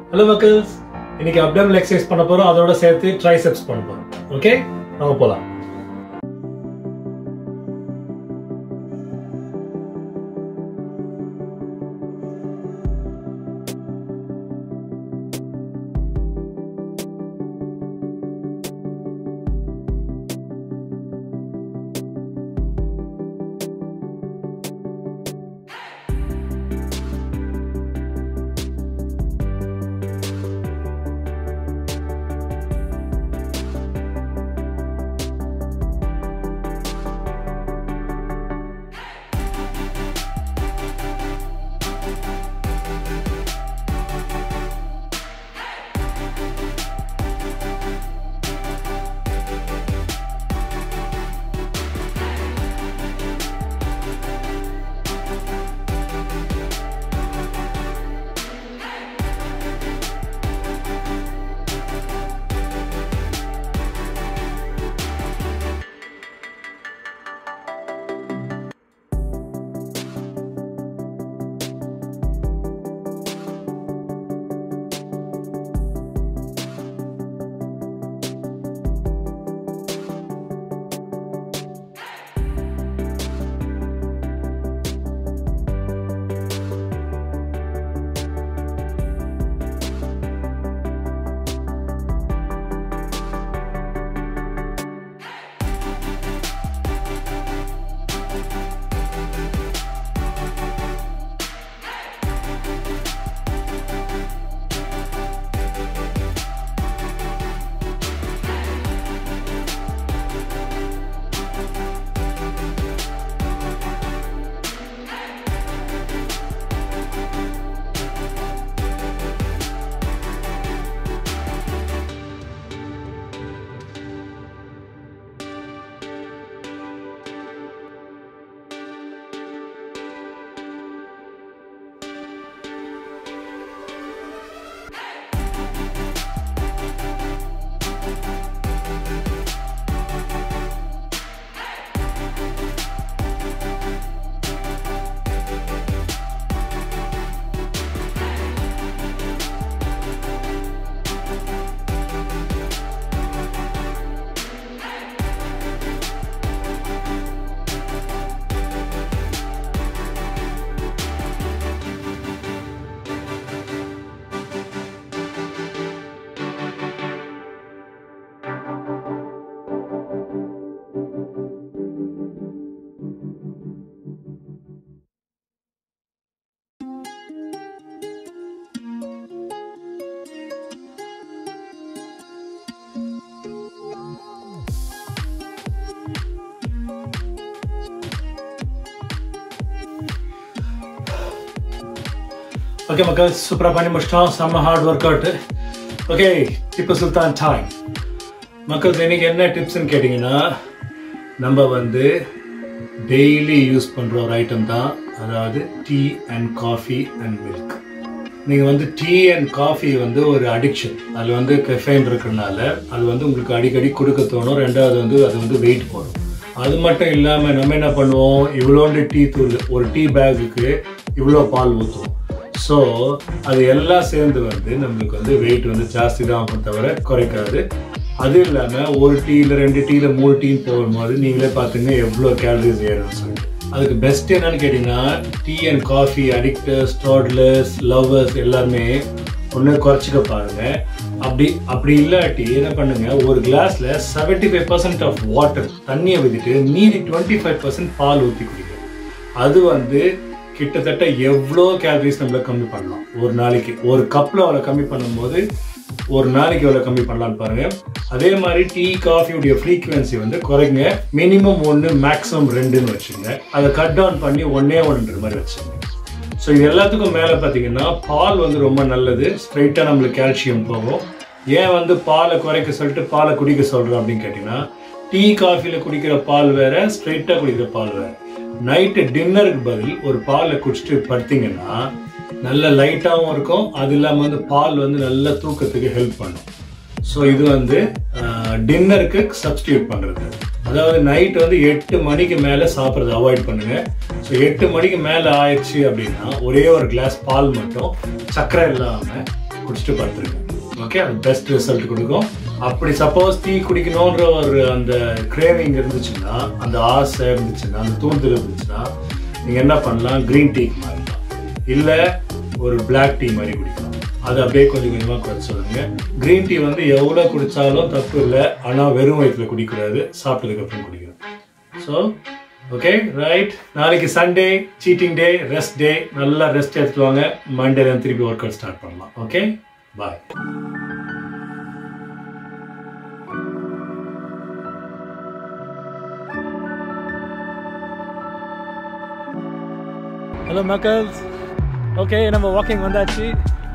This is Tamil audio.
ஹலோ மக்கள்ஸ் இன்னைக்கு அப்டமில் எக்ஸசைஸ் பண்ண போறோம் அதோட சேர்த்து ட்ரைசெப்ஸ் பண்ண போறோம் ஓகே நம்ம போலாம் ஓகே மக்கள் சூப்பராக பண்ணி முடிச்சிட்டோம் செம்ம ஹார்ட் ஒர்க் அவுட் ஓகே இப்போ சுல்தான் டைம் மக்கள் இன்னைக்கு என்ன டிப்ஸ்னு கேட்டிங்கன்னா நம்ம வந்து டெய்லி யூஸ் பண்ணுற ஒரு ஐட்டம் தான் அதாவது tea and coffee and milk நீங்கள் வந்து டீ அண்ட் காஃபி வந்து ஒரு அடிக்ஷன் அதில் வந்து கெஃபைன் இருக்கிறனால அது வந்து உங்களுக்கு அடிக்கடி கொடுக்க தோணும் ரெண்டாவது வந்து அது வந்து வெயிட் போடும் அது மட்டும் இல்லாமல் நம்ம என்ன பண்ணுவோம் இவ்வளோண்டு டீ தூள் ஒரு டீ பேக்குக்கு இவ்வளோ பால் ஊற்றுவோம் ஸோ அது எல்லாம் சேர்ந்து வந்து நம்மளுக்கு வந்து வெயிட் வந்து ஜாஸ்தி தான் ஆகும் தவிர குறைக்காது அது இல்லாமல் ஒரு டீயில் ரெண்டு டீயில் மூணு டீ போகும்போது நீங்களே பார்த்துங்க எவ்வளோ கேலரிஸ் ஏறும்னு சொல்லிட்டு அதுக்கு பெஸ்ட் என்னன்னு கேட்டிங்கன்னா tea and coffee addicters toddlers lovers எல்லாருமே ஒன்று குறைச்சிக்க பாருங்க அப்படி அப்படி இல்லாட்டி என்ன பண்ணுங்க ஒரு கிளாஸ்ல seventy five percent of water தண்ணியை விட்டுட்டு மீதி டுவெண்ட்டி ஃபைவ் பர்சன்ட் பால் ஊற்றி குடிங்க அது வந்து கிட்டத்தட்ட எவ்வளோ கேலரிஸ் நம்மள கம்மி பண்ணலாம் ஒரு நாளைக்கு ஒரு கப்பில் அவ்வளோ கம்மி பண்ணும்போது ஒரு நாளைக்கு எவ்வளோ கம்மி பண்ணலாம்னு பாருங்க அதே மாதிரி டீ காஃபியுடைய ஃப்ரீக்குவென்சி வந்து குறைங்க மினிமம் ஒன்று மேக்ஸிமம் ரெண்டுன்னு வச்சுங்க அதை கட் டவுன் பண்ணி ஒன்னே ஒன்றுன்ற மாதிரி வச்சுங்க ஸோ இது எல்லாத்துக்கும் மேலே பார்த்தீங்கன்னா பால் வந்து ரொம்ப நல்லது ஸ்ட்ரைட்டாக நம்மளுக்கு கால்சியம் போகும் ஏன் வந்து பாலை குறைக்க சொல்லிட்டு பாலை குடிக்க சொல்கிறோம் அப்படின்னு கேட்டிங்கன்னா டீ காஃபியில் குடிக்கிற பால் வேற ஸ்ட்ரைட்டாக குடிக்கிற பால் வேற நைட்டு டின்னருக்கு பதில் ஒரு பாலை குடிச்சிட்டு படுத்தீங்கன்னா நல்ல லைட்டாகவும் இருக்கும் அது இல்லாமல் வந்து பால் வந்து நல்ல தூக்கத்துக்கு ஹெல்ப் பண்ணும் ஸோ இது வந்து டின்னருக்கு சப்ஸ்டியூட் பண்ணுறது அதாவது நைட் வந்து எட்டு மணிக்கு மேலே சாப்பிட்றத அவாய்ட் பண்ணுங்க ஸோ எட்டு மணிக்கு மேலே ஆயிடுச்சு அப்படின்னா ஒரே ஒரு கிளாஸ் பால் மட்டும் சர்க்கரை இல்லாமல் குடிச்சிட்டு படுத்துருங்க ஓகே அது பெஸ்ட் ரிசல்ட் கொடுக்கும் அப்படி சப்போஸ் டீ குடிக்கணுன்ற ஒரு அந்த கிரேவிங் இருந்துச்சுன்னா அந்த ஆசை இருந்துச்சுன்னா அந்த தூண்டுதல் இருந்துச்சுன்னா நீங்கள் என்ன பண்ணலாம் க்ரீன் டீ மாறிடலாம் இல்லை ஒரு பிளாக் டீ மாதிரி குடிக்கலாம் அது அப்படியே கொஞ்சம் கொஞ்சமாக குறைச்சி சொல்லுங்க க்ரீன் டீ வந்து எவ்வளோ குடித்தாலும் தப்பு இல்லை ஆனால் வெறும் வயிற்றில் குடிக்கூடாது சாப்பிட்டதுக்கப்புறம் குடிக்கணும் ஸோ ஓகே ரைட் நாளைக்கு Sunday cheating day rest day நல்லா ரெஸ்ட் எடுத்துட்டு வாங்க மண்டேல திருப்பி ஒர்க் அவுட் ஸ்டார்ட் பண்ணலாம் ஓகே பாய் ஹலோ மக்கள்ஸ் ஓகே நம்ம வாக்கிங் வந்தாச்சு